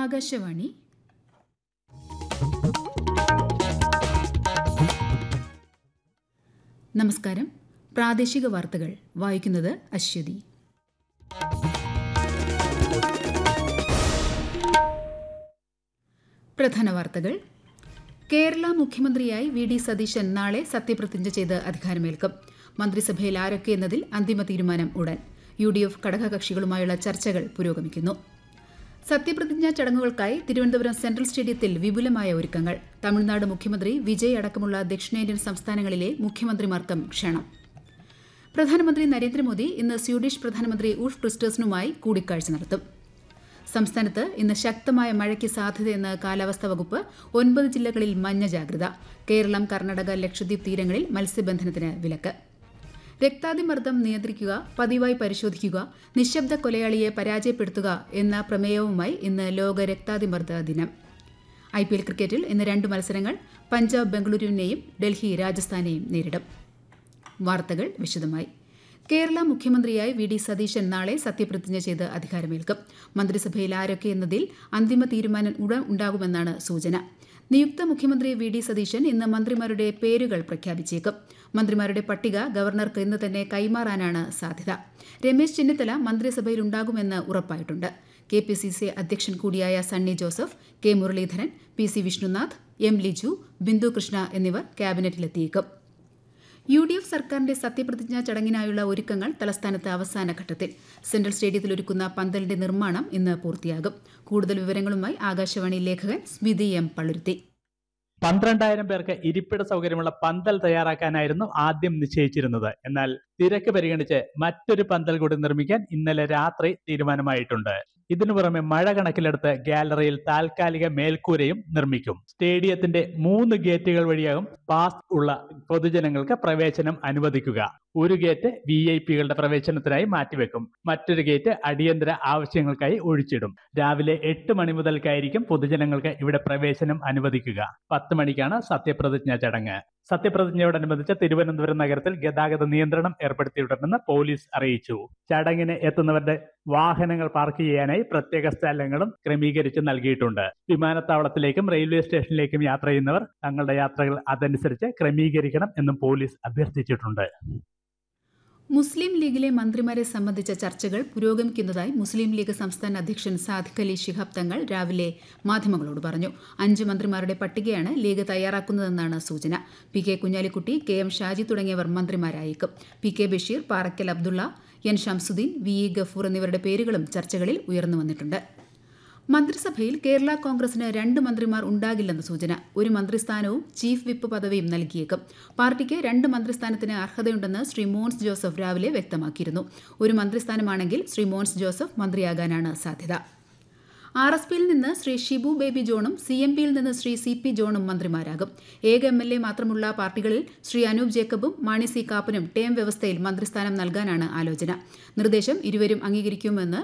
ആകാശവാണി നമസ്കാരം പ്രാദേശിക വാർത്തകൾ വായിക്കുന്നത് അശ്വതി പ്രധാന വാർത്തകൾ കേരള മുഖ്യമന്ത്രിയായി വി ഡി സതീശൻ നാളെ സത്യപ്രതിജ്ഞ ചെയ്ത് അധികാരമേൽക്കും മന്ത്രിസഭയിൽ ആരൊക്കെ എന്നതിൽ അന്തിമ തീരുമാനം ഉടൻ യു ഡി എഫ് ഘടകകക്ഷികളുമായുള്ള ചർച്ചകൾ പുരോഗമിക്കുന്നു സത്യപ്രതിജ്ഞാ ചടങ്ങുകൾക്കായി തിരുവനന്തപുരം സെൻട്രൽ സ്റ്റേഡിയത്തിൽ വിപുലമായ ഒരുക്കങ്ങൾ തമിഴ്നാട് മുഖ്യമന്ത്രി വിജയ് അടക്കമുള്ള ദക്ഷിണേന്ത്യൻ സംസ്ഥാനങ്ങളിലെ മുഖ്യമന്ത്രിമാർക്കും ക്ഷണം പ്രധാനമന്ത്രി നരേന്ദ്രമോദി ഇന്ന് സ്വീഡിഷ് പ്രധാനമന്ത്രി ഉൾഫ് ക്രിസ്റ്റേഴ്സനുമായി കൂടിക്കാഴ്ച നടത്തും സംസ്ഥാനത്ത് ഇന്ന് ശക്തമായ മഴയ്ക്ക് സാധ്യതയെന്ന് കാലാവസ്ഥാ വകുപ്പ് ഒൻപത് ജില്ലകളിൽ മഞ്ഞ ജാഗ്രത കേരളം കർണാടക ലക്ഷദ്വീപ് തീരങ്ങളിൽ മത്സ്യബന്ധനത്തിന് വിലക്ക് രക്താതിമർദ്ദം നിയന്ത്രിക്കുക പതിവായി പരിശോധിക്കുക നിശബ്ദ കൊലയാളിയെ പരാജയപ്പെടുത്തുക എന്ന പ്രമേയവുമായി ഇന്ന് ലോക രക്താതിമർദ്ദ ദിനം ഐ പി എൽ ക്രിക്കറ്റിൽ ഇന്ന് രണ്ട് മത്സരങ്ങൾ പഞ്ചാബ് ബംഗളൂരുവിനെയും ഡൽഹി രാജസ്ഥാനെയും നേരിടും വാർത്തകൾ വിശദമായി കേരള മുഖ്യമന്ത്രിയായി വി ഡി സതീശൻ നാളെ സത്യപ്രതിജ്ഞ ചെയ്ത് അധികാരമേൽക്കും മന്ത്രിസഭയിൽ ആരൊക്കെ എന്നതിൽ അന്തിമ തീരുമാനം ഉടൻ ഉണ്ടാകുമെന്നാണ് സൂചന നിയുക്ത മുഖ്യമന്ത്രി വി ഡി സതീശൻ ഇന്ന് മന്ത്രിമാരുടെ പേരുകൾ പ്രഖ്യാപിച്ചേക്കും മന്ത്രിമാരുടെ പട്ടിക ഗവർണർക്ക് ഇന്ന് തന്നെ കൈമാറാനാണ് സാധ്യത രമേശ് ചെന്നിത്തല മന്ത്രിസഭയിലുണ്ടാകുമെന്ന് ഉറപ്പായിട്ടുണ്ട് കെ പി സി സി അധ്യക്ഷൻ കൂടിയായ Sunny Joseph K Muraleedharan P C Vishnunath M Liju Bindhu Krishna എന്നിവർ ക്യാബിനറ്റിലെത്തിയേക്കും യു ഡി എഫ് സർക്കാരിന്റെ സത്യപ്രതിജ്ഞാ ചടങ്ങിനായുള്ള ഒരുക്കങ്ങൾ തലസ്ഥാനത്ത് അവസാന ഘട്ടത്തിൽ സെൻട്രൽ സ്റ്റേഡിയത്തിൽ ഒരുക്കുന്ന പന്തലിന്റെ നിർമ്മാണം ഇന്ന് പൂർത്തിയാകും കൂടുതൽ വിവരങ്ങളുമായി ആകാശവാണി ലേഖകൻ സ്മിതി എം പള്ളുരുത്തി പന്ത്രണ്ടായിരം പേർക്ക് ഇരിപ്പിട സൗകര്യമുള്ള പന്തൽ തയ്യാറാക്കാനായിരുന്നു ആദ്യം നിശ്ചയിച്ചിരുന്നത് എന്നാൽ തിരക്ക് പരിഗണിച്ച് മറ്റൊരു പന്തൽ കൂടി നിർമ്മിക്കാൻ ഇന്നലെ രാത്രി തീരുമാനമായിട്ടുണ്ട് ഇതിനു പുറമെ മഴ കണക്കിലെടുത്ത് ഗാലറിയിൽ താൽക്കാലിക മേൽക്കൂരയും നിർമ്മിക്കും സ്റ്റേഡിയത്തിന്റെ മൂന്ന് ഗേറ്റുകൾ വഴിയാകും പാസ് ഉള്ള പൊതുജനങ്ങൾക്ക് പ്രവേശനം അനുവദിക്കുക ഒരു ഗേറ്റ് വി ഐ പികളുടെ പ്രവേശനത്തിനായി മാറ്റിവെക്കും മറ്റൊരു ഗേറ്റ് അടിയന്തര ആവശ്യങ്ങൾക്കായി ഒഴിച്ചിടും രാവിലെ എട്ട് മണി മുതൽക്കായിരിക്കും പൊതുജനങ്ങൾക്ക് ഇവിടെ പ്രവേശനം അനുവദിക്കുക പത്ത് മണിക്കാണ് സത്യപ്രതിജ്ഞാ ചടങ്ങ് സത്യപ്രതിജ്ഞയോടനുബന്ധിച്ച് തിരുവനന്തപുരം നഗരത്തിൽ ഗതാഗത നിയന്ത്രണം ഏർപ്പെടുത്തിയിട്ടുണ്ടെന്ന് പോലീസ് അറിയിച്ചു ചടങ്ങിന് എത്തുന്നവരുടെ വാഹനങ്ങൾ പാർക്ക് ചെയ്യാനായി പ്രത്യേക സ്ഥലങ്ങളും ക്രമീകരിച്ച് നൽകിയിട്ടുണ്ട് വിമാനത്താവളത്തിലേക്കും റെയിൽവേ സ്റ്റേഷനിലേക്കും യാത്ര ചെയ്യുന്നവർ തങ്ങളുടെ യാത്രകൾ അതനുസരിച്ച് ക്രമീകരിക്കണം എന്നും പോലീസ് അഭ്യർത്ഥിച്ചിട്ടുണ്ട് മുസ്ലിം ലീഗിലെ മന്ത്രിമാരെ സംബന്ധിച്ച ചർച്ചകൾ പുരോഗമിക്കുന്നതായി മുസ്ലിം ലീഗ് സംസ്ഥാന അധ്യക്ഷൻ സാദിഖ് അലി ശിഹാബ് തങ്ങൾ രാവിലെ മാധ്യമങ്ങളോട് പറഞ്ഞു അഞ്ച് മന്ത്രിമാരുടെ പട്ടികയാണ് ലീഗ് തയ്യാറാക്കുന്നതെന്നാണ് സൂചന P K Kunhalikutty K M Shaji തുടങ്ങിയവർ മന്ത്രിമാരായേക്കും P K Basheer Parakkal Abdulla N Shamsuddin V E Gafoor എന്നിവരുടെ പേരുകളും ചർച്ചകളിൽ ഉയർന്നു വന്നിട്ടുണ്ട് മന്ത്രിസഭയിൽ കേരള കോൺഗ്രസിന് രണ്ട് മന്ത്രിമാർ ഉണ്ടാകില്ലെന്ന് സൂചന ഒരു മന്ത്രിസ്ഥാനവും ചീഫ് വിപ്പ് പദവിയും നൽകിയേക്കും പാർട്ടിക്ക് രണ്ട് മന്ത്രിസ്ഥാനത്തിന് അർഹതയുണ്ടെന്ന് ശ്രീ മോൻസ് ജോസഫ് രാവിലെ വ്യക്തമാക്കിയിരുന്നു ഒരു മന്ത്രിസ്ഥാനമാണെങ്കിൽ ശ്രീ മോൻസ് ജോസഫ് മന്ത്രിയാകാനാണ് സാധ്യത ആർ എസ് പിയിൽ നിന്ന് ശ്രീ ഷിബു ബേബി ജോണും സി എം പിയിൽ നിന്ന് ശ്രീ സി പി ജോണും മന്ത്രിമാരാകും ഏക എം എൽ എ മാത്രമുള്ള പാർട്ടികളിൽ ശ്രീ അനൂപ് ജേക്കബും മാണി സി കാപ്പനും ടേം വ്യവസ്ഥയിൽ മന്ത്രിസ്ഥാനം നൽകാനാണ് ആലോചന നിർദ്ദേശം ഇരുവരും അംഗീകരിക്കുമെന്ന്